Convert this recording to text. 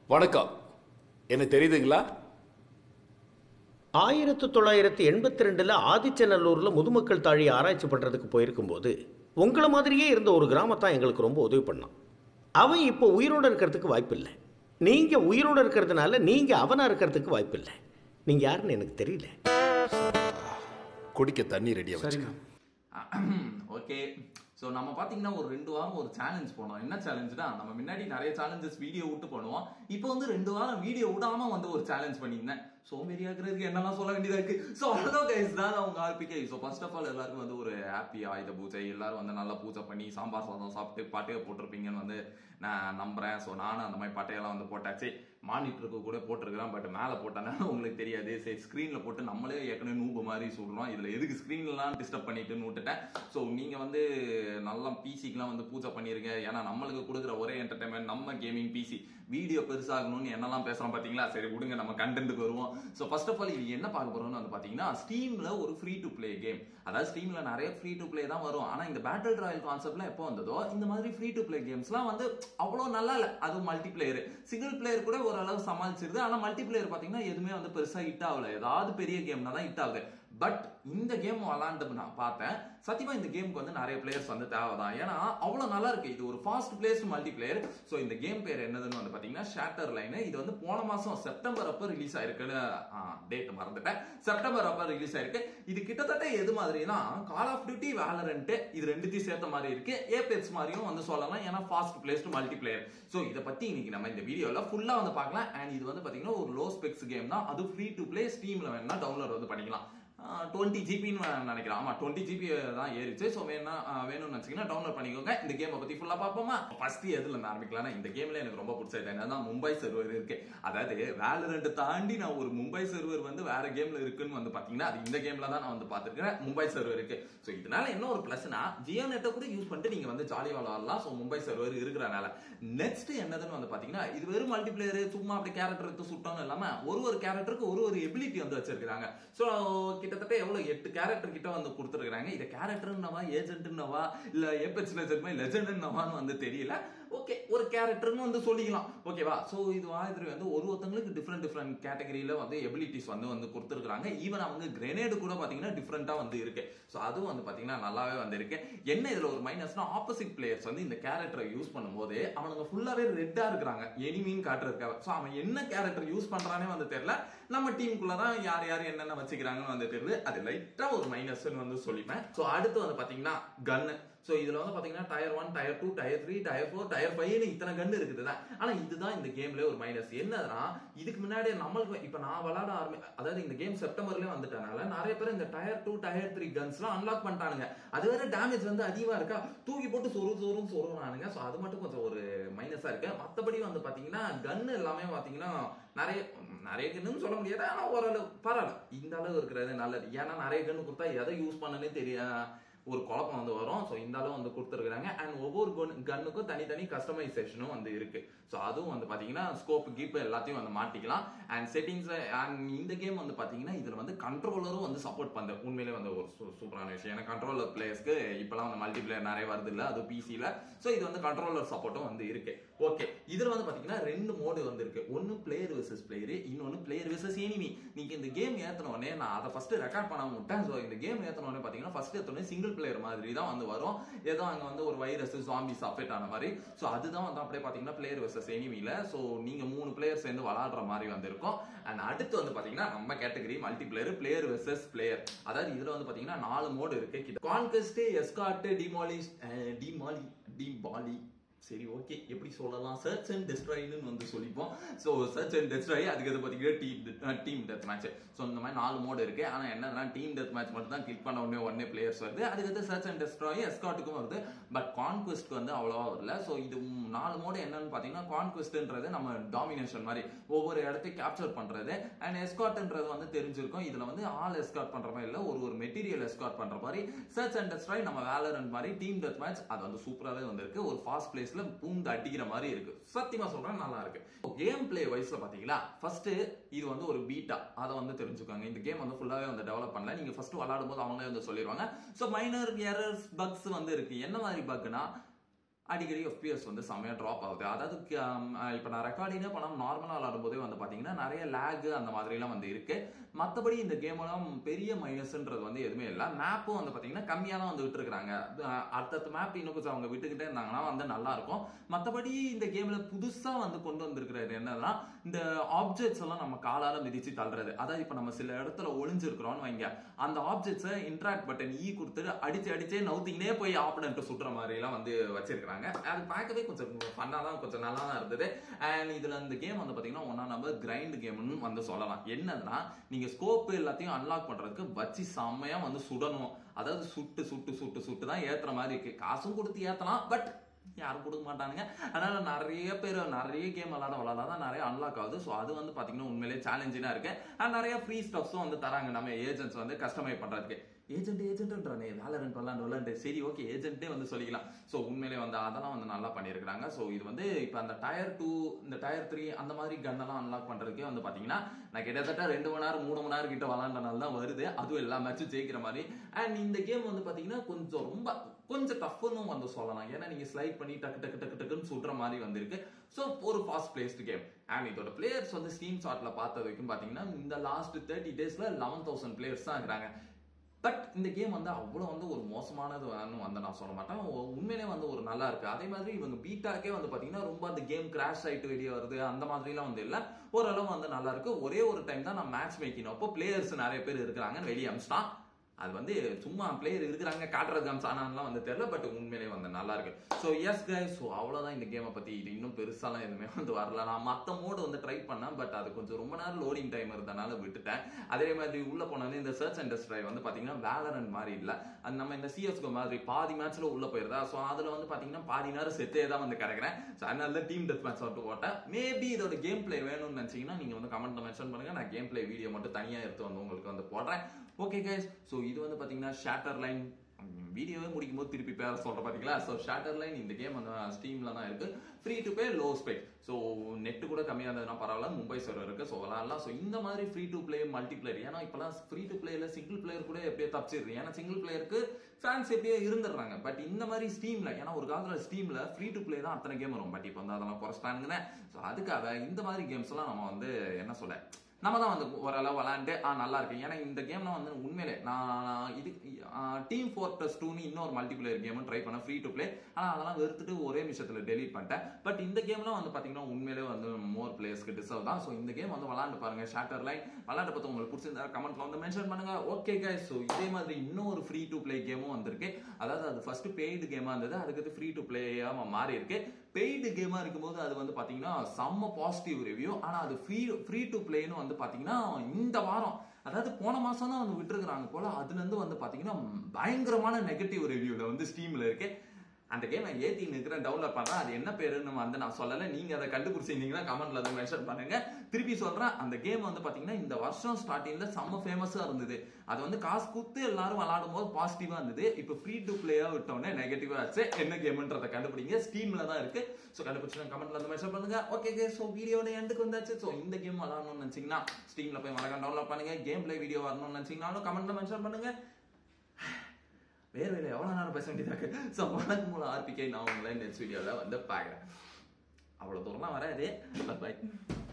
வணக்கம் என்ன தெரியுதுங்களா ஆயிரத்தி தொள்ளாயிரத்தி எண்பத்தி ரெண்டில் ஆதிச்சநல்லூரில் முதுமக்கள் தாழி ஆராய்ச்சி பண்ணுறதுக்கு போயிருக்கும்போது உங்களை மாதிரியே இருந்த ஒரு கிராமத்தான் எங்களுக்கு ரொம்ப உதவி பண்ணான் அவன் இப்போ உயிரோடு இருக்கிறதுக்கு வாய்ப்பில்லை நீங்கள் உயிரோடு இருக்கிறதுனால நீங்கள் அவனாக இருக்கிறதுக்கு வாய்ப்பில்லை நீங்கள் யாருன்னு எனக்கு தெரியல குடிக்க தண்ணி ரெடியா வச்சு ஓகே ஸோ நம்ம பார்த்தீங்கன்னா ஒரு ரெண்டு வாரம் ஒரு சேலஞ்ச் போனோம் என்ன சேலஞ்சுனா நம்ம முன்னாடி நிறைய சேலஞ்சஸ் வீடியோ விட்டு பண்ணுவோம் இப்போ வந்து ரெண்டு வாரம் வீடியோ விடாம வந்து ஒரு சேலஞ்ச் பண்ணியிருந்தேன் சோம்பேறியாக்குறதுக்கு என்னெல்லாம் சொல்ல வேண்டியதா இருக்கு ஸோ அவ்வளோ கைஸ் தான் அவங்க ஆர்பிகே ஸோ ஃபர்ஸ்ட் ஆஃப் ஆல் எல்லாருக்கும் வந்து ஒரு ஹாப்பி ஆயுத பூஜை எல்லாரும் வந்து நல்லா பூஜை பண்ணி சாம்பார் சாதம் சாப்பிட்டு பாட்டையை போட்டிருப்பீங்கன்னு வந்து நான் நம்புறேன் ஸோ நானும் அந்த மாதிரி பாட்டையெல்லாம் வந்து போட்டாச்சு மானிட்டருக்கு கூட போட்டிருக்கிறேன் பட் மேலே போட்டேன்னா உங்களுக்கு தெரியாது சரி ஸ்க்ரீனில் போட்டு நம்மளே ஏற்கனவே நூபு மாதிரி சொல்றோம் இதில் எதுக்கு ஸ்க்ரீன்லாம் டிஸ்டர்ப் பண்ணிட்டுன்னு விட்டுட்டேன் ஸோ நீங்கள் வந்து நல்லா பிசிக்கெலாம் வந்து பூஜை பண்ணிருங்க ஏன்னா நம்மளுக்கு கொடுக்குற ஒரே என்டர்டைன்மெண்ட் நம்ம கேமிங் பிசி வீடியோ பெருசாகணும்னு என்னெல்லாம் பேசுகிறோம் பார்த்தீங்களா சரி விடுங்க நம்ம கண்டென்ட்டுக்கு வருவோம் ஸோ ஃபர்ஸ்ட் ஆஃப் ஆல் இது என்ன பார்க்க போறோம்னு வந்து பார்த்தீங்கன்னா ஸ்டீமில் ஒரு ஃப்ரீ டு ப்ளே கேம் அதாவது ஸ்டீமில் நிறைய ஃப்ரீ டு ப்ளே தான் வரும் ஆனால் இந்த பேட்டில் ராயல் கான்செப்ட்லாம் எப்போ வந்ததோ இந்த மாதிரி ஃப்ரீ டு ப்ளே கேம்ஸ்லாம் வந்து அவ்வளோ நல்லா இல்லை அது மல்டி பிளேயர் சிங்கிள் பிளேயர் கூட ஓரளவு சமாளிச்சிருது ஆனால் மல்டி பிளேயர் பார்த்தீங்கன்னா எதுவுமே வந்து பெருசாக ஹிட் ஆகல ஏதாவது பெரிய கேம்னா தான் ஹிட் ஆகுது பட் இந்த கேம் விளாண்டு நான் பார்த்தேன் சத்தியமா இந்த கேமுக்கு வந்து நிறைய பிளேயர்ஸ் வந்து தேவைதான் ஏன்னா அவ்வளவு நல்லா இருக்கு இது ஒரு ஃபாஸ்ட் பிளேஸ் மல்டி பிளேயர் ஸோ இந்த கேம் பேர் என்னதுன்னு வந்து பாத்தீங்கன்னா ஷேட்டர் லைன் இது வந்து போன மாசம் செப்டம்பர் அப்ப ரிலீஸ் ஆயிருக்குன்னு டேட் மறந்துட்டேன் செப்டம்பர் அப்ப ரிலீஸ் ஆயிருக்கு இது கிட்டத்தட்ட எது மாதிரினா கால் ஆஃப் டியூட்டி வேலரண்ட் இது ரெண்டுத்தையும் சேர்த்த மாதிரி இருக்கு ஏபெக்ஸ் மாதிரியும் வந்து சொல்லலாம் ஏன்னா fast paced multiplayer so இதை பத்தி இன்னைக்கு நம்ம இந்த வீடியோல ஃபுல்லா வந்து பார்க்கலாம் அண்ட் இது வந்து பாத்தீங்கன்னா ஒரு லோ ஸ்பெக்ஸ் கேம் தான் அது ஃப்ரீ டு பிளே ஸ்டீம்ல வேணா டவுன்லோட் வந்து பண்ணிக்கலாம் டுவெண்ட்டி ஜிபின்னு நினைக்கிறேன் ஆமா டுவெண்ட்டி ஜிபி தான் ஏறிச்சு ஸோ வேணா ஆஹ் வேணும்னு நினைச்சீங்கன்னா டவுன்லோட் பண்ணிக்கோங்க இந்த கேமை பத்தி ஃபுல்லா பார்ப்போமா ஃபர்ஸ்ட் எதுல இருந்து ஆரம்பிக்கலாம் இந்த கேம்ல எனக்கு ரொம்ப பிடிச்சது என்னன்னா மும்பை சர்வர் இருக்கு அதாவது வேலரண்ட் தாண்டி நான் ஒரு மும்பை சர்வர் வந்து வேற கேம்ல இருக்குன்னு வந்து பாத்தீங்கன்னா அது இந்த கேம்ல தான் நான் வந்து பாத்துருக்கேன் மும்பை சர்வர் இருக்கு ஸோ இதனால என்ன ஒரு பிளஸ்னா ஜியோ நெட்டை கூட யூஸ் பண்ணிட்டு நீங்க வந்து ஜாலியாக விளாடலாம் ஸோ மும்பை சர்வர் இருக்கிறனால நெக்ஸ்ட் என்னதுன்னு வந்து பாத்தீங்கன்னா இது வெறும் மல்டி பிளேயர் சும்மா அப்படி கேரக்டர் எடுத்து சுட்டோம்னு இல்லாம ஒரு ஒரு கேரக்டருக்கு ஒரு ஒரு எபிலிட்டி வந்து வச்சிருக்காங்க ஸோ கிட்டத்தட்ட எவ்வளவு எட்டு கேரக்டர் கிட்ட வந்து கொடுத்துருக்காங்க இதை கேரக்டர்னவா ஏஜென்ட்னவா இல்ல ஏபெக்ஸ் லெஜெண்ட் லெஜெண்ட்னவான்னு வந்து தெரியல ஓகே ஒரு கேரக்டர்னு வந்து சொல்லிக்கலாம் ஓகேவா ஸோ இது மாதிரி வந்து ஒரு ஒருத்தங்களுக்கு டிஃப்ரெண்ட் டிஃப்ரெண்ட் கேட்டகரியில வந்து எபிலிட்டிஸ் வந்து வந்து கொடுத்துருக்காங்க ஈவன் அவங்க கிரெனேடு கூட பாத்தீங்கன்னா டிஃப்ரெண்டா வந்து இருக்கு ஸோ அதுவும் வந்து பாத்தீங்கன்னா நல்லாவே வந்து இருக்கு என்ன இதுல ஒரு மைனஸ்னா ஆப்போசிட் பிளேயர்ஸ் வந்து இந்த கேரக்டரை யூஸ் பண்ணும்போது அவனுங்க ஃபுல்லாவே ரெட்டா இருக்கிறாங்க எனிமின்னு காட்டுறதுக்காக ஸோ அவன் என்ன கேரக்டர் யூஸ் பண்றானே வந்து தெரியல நம்ம டீமுக்குள்ள தான் யார் யார் என்னென்ன வச்சுக்கிறாங்கன்னு வந்து தெரியுது அது லைட்டா ஒரு மைனஸ்னு வந்து சொல்லிப்பேன் ஸோ அடுத்து வந்து பாத்தீங்கன்னா கன்னு ஸோ இதுல வந்து பாத்தீங்கன்னா tier one tier two tier three tier four tier ஃபைவ்னு இத்தனை கன் இருக்குது தான் ஆனா இதுதான் இந்த கேம்ல ஒரு மைனஸ் என்னதுன்னா இதுக்கு முன்னாடி நம்மளுக்கு இப்ப நான் விளாட ஆரம்பி அதாவது இந்த கேம் செப்டம்பர்லயே வந்துட்டனால நிறைய பேர் இந்த டயர் டூ டயர் த்ரீ கன்ஸ்லாம் அன்லாக் பண்ணிட்டானுங்க அது வேற டேமேஜ் வந்து அதிகமா இருக்கா தூக்கி போட்டு சொரு சொருன்னு சொருவானுங்க ஸோ அது மட்டும் கொஞ்சம் ஒரு மைனஸா இருக்கு மத்தபடி வந்து பாத்தீங்கன்னா கன் எல்லாமே பாத்தீங்கன்னா நிறைய நிறைய கன்னு சொல்ல முடியாது ஆனா ஓரளவு பரவாயில்ல இந்த அளவு இருக்கிறது நல்லது ஏன்னா நிறைய கன்னு கொடுத்தா எதை யூஸ் பண்ணனே தெரிய ஒரு குழப்பம் வந்து வரும் ஸோ இந்த அளவு வந்து கொடுத்துருக்காங்க அண்ட் ஒவ்வொரு கன் கன்னுக்கும் தனித்தனி கஸ்டமைசேஷனும் வந்து இருக்கு ஸோ அதுவும் வந்து பாத்தீங்கன்னா ஸ்கோப் கீப் எல்லாத்தையும் வந்து மாட்டிக்கலாம் அண்ட் செட்டிங்ஸ் அண்ட் இந்த கேம் வந்து பாத்தீங்கன்னா இதுல வந்து கண்ட்ரோலரும் வந்து சப்போர்ட் பண்ணுது உண்மையிலே வந்து ஒரு சூ- சூப்பரான விஷயம் ஏன்னா கண்ட்ரோலர் பிளேயர்ஸ்க்கு இப்பெல்லாம் வந்து மல்டி பிளேயர் நிறைய வருது இல்ல அது பிசில ஸோ இது வந்து கண்ட்ரோலர் சப்போர்ட்டும் வந்து இருக்கு ஓகே இதுல வந்து பாத்தீங்கன்னா ரெண்டு மோடு வந்து இருக்கு ஒன்னு பிளேயர் வெர்சஸ் பிளேயர் இன்னொன்னு பிளேயர் வெர்சஸ் எனிமி நீங்க இந்த கேம் ஏத்தன உடனே நான் அதை ஃபர்ஸ்ட் ரெக்கார்ட் பண்ண விட்டேன் ஸோ இந்த கேம் ஏத்தன உடனே பாத்தீங்கன்னா ஃபர்ஸ்ட் ஏத்தன சிங்கிள் பிளேயர் மாதிரி தான் வந்து வரும் ஏதோ அங்க வந்து ஒரு வைரஸ் ஜாம்பிஸ் அஃபெக்ட் ஆன மாதிரி ஸோ அதுதான் வந்து அப்படியே பாத்தீங்கன்னா பிளேயர் வெர்சஸ் எனிமில ஸோ நீங்க மூணு பிளேயர் சேர்ந்து விளாடுற மாதிரி வந்து இருக்கும் அண்ட் அடுத்து வந்து பாத்தீங்கன்னா நம்ம category multiplayer player versus player அதாவது இதுல வந்து பாத்தீங்கன்னா நாலு மோடு இருக்கு கான்கெஸ்ட் எஸ்கார்ட் டிமாலிஷ் டிமாலி டிபாலி சரி ஓகே எப்படி சொல்லலாம் சர்ச் அண்ட் டெஸ்ட்ராய்னு வந்து சொல்லிப்போம் ஸோ சர்ச் அண்ட் டெஸ்ட்ராய் அதுக்கு அது பார்த்தீங்கன்னா team team death match so இந்த மாதிரி நாலு மோடு இருக்கு ஆனால் என்னன்னா டீம் டெத் மேட்ச் மட்டும் தான் கிளிக் பண்ண உடனே உடனே பிளேயர்ஸ் வருது அதுக்கு சர்ச் அண்ட் டெஸ்ட்ராய் எஸ்காட்டுக்கும் வருது பட் கான்குவெஸ்ட்க்கு வந்து அவ்வளோவா வரல ஸோ இது ம், நாலு மோடு என்னன்னு பார்த்தீங்கன்னா கான்குவெஸ்ட்ன்றது நம்ம டாமினேஷன் மாதிரி ஒவ்வொரு இடத்தையும் கேப்சர் பண்றது அண்ட் எஸ்காட்ன்றது வந்து தெரிஞ்சிருக்கும் இதுல வந்து ஆல் எஸ்காட் பண்ற மாதிரி இல்ல ஒரு ஒரு மெட்டீரியல் எஸ்காட் பண்ற மாதிரி சர்ச் அண்ட் டெஸ்ட்ராய் நம்ம வேலரன் மாதிரி டீம் டெத் மேட்ச் அது வந்து சூப்பராகவே வந்திருக்கு ஒரு ஃபாஸ்ட் பிளேஸ்ல பூந்து அடிக்கிற மாதிரி இருக்கு சத்தியமா சொல்றேன் நல்லா இருக்கு கேம் பிளே வைஸ்ல பாத்தீங்களா ஃபர்ஸ்ட் இது வந்து ஒரு பீட்டா அதை வந்து தெரிஞ்சுக்கோங்க இந்த கேம் வந்து ஃபுல்லாவே வந்து டெவலப் பண்ணல நீங்க ஃபர்ஸ்ட் விளையாடும் போது அவங்களே வந்து சொல்லிடுவாங்க ஸோ மைனர் எரர்ஸ் பக்ஸ் வந்து இருக்கு என்ன மாதிரி பக்னா அடிக்கடி எஃபிஎஸ் வந்து செம்மையா ட்ராப் ஆகுது அதாவது இப்போ நான் ரெக்கார்டிங்கே பண்ணாம நார்மலாக விளாடும் போதே வந்து பார்த்தீங்கன்னா நிறைய லேக் அந்த மாதிரிலாம் வந்து இருக்கு மற்றபடி இந்த கேமெல்லாம் பெரிய மைனஸ்ன்றது வந்து எதுவுமே இல்லை மேப்பும் வந்து பார்த்தீங்கன்னா கம்மியாக தான் வந்து விட்டுருக்காங்க அடுத்தடுத்த மேப் இன்னும் கொஞ்சம் அவங்க விட்டுக்கிட்டே இருந்தாங்கன்னா வந்து நல்லா இருக்கும் மற்றபடி இந்த கேம்ல புதுசாக வந்து கொண்டு வந்திருக்கிறது என்னன்னா இந்த ஆப்ஜெக்ட்ஸ் எல்லாம் நம்ம காலால மிதிச்சு தள்ளுறது அதாவது இப்போ நம்ம சில இடத்துல ஒளிஞ்சிருக்கிறோம்னு வைங்க அந்த ஆப்ஜெக்ட்ஸை இன்ட்ராக்ட் பட்டன் ஈ கொடுத்துட்டு அடிச்சு அடிச்சே நவுத்திக்கினே போய் ஆப்பனண்ட் சுட்டுற மாதிரி எல்லாம் வந்து வச்சிருக்காங்க அது பார்க்கவே கொஞ்சம் ஃபன்னா தான் கொஞ்சம் நல்லா தான் இருந்தது அண்ட் இதுல இந்த கேம் வந்து பாத்தீங்கன்னா ஒன்னா நம்பர் கிரைண்ட் கேம்னு வந்து சொல்லலாம் என்னதுன்னா நீங்க ஸ்கோப் எல்லாத்தையும் அன்லாக் பண்றதுக்கு வச்சு செம்மையா வந்து சுடணும் அதாவது சுட்டு சுட்டு சுட்டு சுட்டு தான் ஏத்துற மாதிரி இருக்கு காசும் கொடுத்து ஏத்தலாம் பட் யாரும் கொடுக்க மாட்டானுங்க அதனால நிறைய பேர் நிறைய கேம் விளாட விளாட தான் நிறைய அன்லாக் ஆகுது ஸோ அது வந்து பாத்தீங்கன்னா உண்மையிலேயே சேலஞ்சிங்கா இருக்கு அண்ட் நிறைய ஃப்ரீ ஸ்டப்ஸும் வந்து தராங்க நம்ம ஏஜென்ட்ஸ் வந்து கஸ்டமைஸ் பண்றதுக்கு ஏஜென்ட் ஏஜென்ட்ன்றானே வேலரண்ட் விளாண்டு விளாண்டு சரி ஓகே ஏஜென்ட்டே வந்து சொல்லிக்கலாம் ஸோ உண்மையிலே வந்து அதெல்லாம் வந்து நல்லா பண்ணியிருக்கிறாங்க ஸோ இது வந்து இப்போ அந்த டயர் டூ இந்த டயர் த்ரீ அந்த மாதிரி கன்னெல்லாம் அன்லாக் பண்றதுக்கே வந்து பாத்தீங்கன்னா நான் கிட்டத்தட்ட ரெண்டு மணி நேரம் மூணு மணி நேரம் கிட்ட விளாண்டனால தான் வருது அதுவும் எல்லா மேட்சும் ஜெயிக்கிற மாதிரி அண்ட் இந்த கேம் வந்து பாத்தீங்கன்னா கொஞ்சம் ரொம்ப கொஞ்சம் டஃப்னு வந்து சொல்லலாம் ஏன்னா நீங்க ஸ்லைட் பண்ணி டக்கு டக்கு டக்கு டக்குன்னு சுடுற மாதிரி வந்திருக்கு ஸோ ஒரு ஃபாஸ்ட் பிளேஸ்டு கேம் அண்ட் இதோட பிளேயர்ஸ் வந்து ஸ்டீம் ஷாட்ல பார்த்த வரைக்கும் பாத்தீங்கன்னா இந்த லாஸ்ட் தேர்ட்டி டேஸ்ல லெவன் தௌசண்ட் பிளேயர்ஸ் தான் இருக்கிறாங்க பட் இந்த கேம் வந்து அவ்வளோ வந்து ஒரு மோசமானது வந்து நான் சொல்ல மாட்டேன் உ- உண்மையிலே வந்து ஒரு நல்லா இருக்கு அதே மாதிரி இவங்க பீட்டாக்கே வந்து பாத்தீங்கன்னா ரொம்ப அந்த கேம் கிராஷ் ஆயிட்டு வெளியே வருது அந்த மாதிரிலாம் வந்து இல்ல ஓரளவு வந்து நல்லா இருக்கு ஒரே ஒரு டைம் தான் நான் மேட்ச் மேக்கிங் அப்போ பிளேயர்ஸ் நிறைய பேர் இருக்கிறாங்க வெளியே அமிச்சிட்டான் அது வந்து சும்மா பிளேயர் இருக்கிறாங்க காட்டுறது காமிச்சானான்லாம் வந்து தெரியல பட் உண்மையிலேயே வந்து நல்லா இருக்கு ஸோ எஸ் கைஸ் ஸோ அவ்வளோதான் இந்த கேமை பத்தி இது இன்னும் பெருசாலாம் எதுவுமே வந்து வரல நான் மற்ற மோடு வந்து ட்ரை பண்ணேன் பட் அது கொஞ்சம் ரொம்ப நேரம் லோடிங் டைம் இருந்தனால விட்டுட்டேன் அதே மாதிரி உள்ள போனது இந்த சர்ச் அண்ட் ட்ரைவ் வந்து பாத்தீங்கன்னா வேலரன் மாதிரி இல்ல அது நம்ம இந்த சிஎஸ்கோ மாதிரி பாதி மேட்ச்ல உள்ள போயிருதா ஸோ அதுல வந்து பாத்தீங்கன்னா பாதி நேரம் செத்தே தான் வந்து கிடக்குறேன் ஸோ அதனால டீம் டெத் மேட்ச் மட்டும் போட்டேன் மேபி இதோட கேம் பிளே வேணும்னு நினைச்சீங்கன்னா நீங்க வந்து கமெண்ட்ல மென்ஷன் பண்ணுங்க நான் கேம் பிளே வீடியோ மட்டும் தனியா எடுத்து வந்து உங்களுக்கு வந்து போடுறேன் ஓகே கைஸ் ஸோ இது வந்து பாத்தீங்கன்னா ஷேட்டர் லைன் வீடியோவே முடிக்கும் போது திருப்பி பேர சொல்ற பாத்தீங்களா ஸோ ஷேட்டர் லைன் இந்த கேம் வந்து ஸ்டீம்ல தான் இருக்கு free to play low spec so net கூட கம்மியா இருந்ததுன்னா பரவாயில்ல மும்பை சர்வர் இருக்கு ஸோ விளாடலாம் ஸோ இந்த மாதிரி free to play multiplayer ஏன்னா இப்பெல்லாம் ஃப்ரீ டு பிளேல சிங்கிள் பிளேயர் கூட எப்படியோ தப்பிச்சிடுது ஏன்னா சிங்கிள் பிளேயருக்கு ஃபேன்ஸ் எப்படியோ இருந்துடுறாங்க பட் இந்த மாதிரி ஸ்டீம்ல ஏன்னா ஒரு காலத்துல ஸ்டீம்ல ஃப்ரீ டு பிளே தான் அத்தனை கேம் வரும் பட் இப்போ வந்து அதெல்லாம் குறைச்சிட்டானுங்கன்னு ஸோ அதுக்காக இந்த மாதிரி கேம்ஸ் எல்லாம் நம்ம வந்து என்ன சொல்ல நம்ம தான் வந்து ஓரளவு விளாண்டு ஆ நல்லா இருக்கு ஏன்னா இந்த கேம்ல வந்து உண்மையிலே நான் இது டீம் ஃபோர் பிளஸ் டூன்னு இன்னொரு மல்டிபிளேயர் கேமும் ட்ரை பண்ணேன் ஃப்ரீ டு ப்ளே ஆனால் அதெல்லாம் வெறுத்துட்டு ஒரே நிமிஷத்தில் டெலீட் பண்ணிட்டேன் பட் இந்த கேம்லாம் வந்து பார்த்தீங்கன்னா உண்மையிலே வந்து மோர் பிளேயர்ஸ்க்கு டிசர்வ் தான் ஸோ இந்த கேம் வந்து விளாண்டு பாருங்க ஷாட்டர் லைன் விளாண்டு பார்த்து உங்களுக்கு பிடிச்சிருந்தா கமெண்ட்ல வந்து மென்ஷன் பண்ணுங்க ஓகே guys ஸோ இதே மாதிரி இன்னொரு ஃப்ரீ டு ப்ளே கேமும் வந்திருக்கு அதாவது அது ஃபர்ஸ்ட் பெய்டு கேமா இருந்தது அதுக்கு ஃப்ரீ டு பிளேயா மாறி இருக்கு பெய்டு கேமா இருக்கும்போது அது வந்து பாத்தீங்கன்னா செம்ம பாசிட்டிவ் ரிவ்யூ ஆனா அது ஃப்ரீ ஃப்ரீ டு பிளேன்னு வந்து பாத்தீங்கன்னா இந்த வாரம் அதாவது போன மாசம் தான் வந்து விட்டுருக்காங்க போல அதுல இருந்து வந்து பாத்தீங்கன்னா பயங்கரமான நெகட்டிவ் ரிவ்யூல வந்து ஸ்டீம்ல இருக்கு அந்த கேம் நான் ஏத்தி நிற்கிறேன் டவுன்லோட் பண்றேன் அது என்ன பேருன்னு வந்து நான் சொல்லல நீங்க அதை கண்டுபிடிச்சிருந்தீங்கன்னா கமெண்ட்ல அதை மென்ஷன் பண்ணுங்க திருப்பி சொல்றேன் அந்த கேம் வந்து பாத்தீங்கன்னா இந்த வருஷம் ஸ்டார்டிங்ல செம்ம ஃபேமஸா இருந்தது அது வந்து காசு குத்து எல்லாரும் விளாடும் போது பாசிட்டிவா இருந்தது இப்போ ஃப்ரீ டு பிளேயா விட்டோன்னே நெகட்டிவா ஆச்சு என்ன கேம்ன்றதை கண்டுபிடிங்க ஸ்டீம்ல தான் இருக்கு ஸோ கண்டுபிடிச்சு கமெண்ட்ல வந்து மென்ஷன் பண்ணுங்க ஓகே ஸோ வீடியோட எண்டுக்கு வந்தாச்சு ஸோ இந்த கேம் விளாடணும்னு நினைச்சீங்கன்னா ஸ்டீம்ல போய் மறக்காம டவுன்லோட் பண்ணுங்க கேம் பிளே வீடியோ வரணும்னு நினைச்சீங்கன்னாலும் கமெண்ட்ல மென்ஷன் பண்ணுங்க வேற வேற எவ்வளவு நேரம் பேச வேண்டியதாக ஸோ வணக்கம் மூலம் ஆர்பிகே நான் உங்களை நெக்ஸ்ட் வீடியோவில் வந்து பார்க்குறேன் அவ்வளோ தூரம்லாம் வராது பை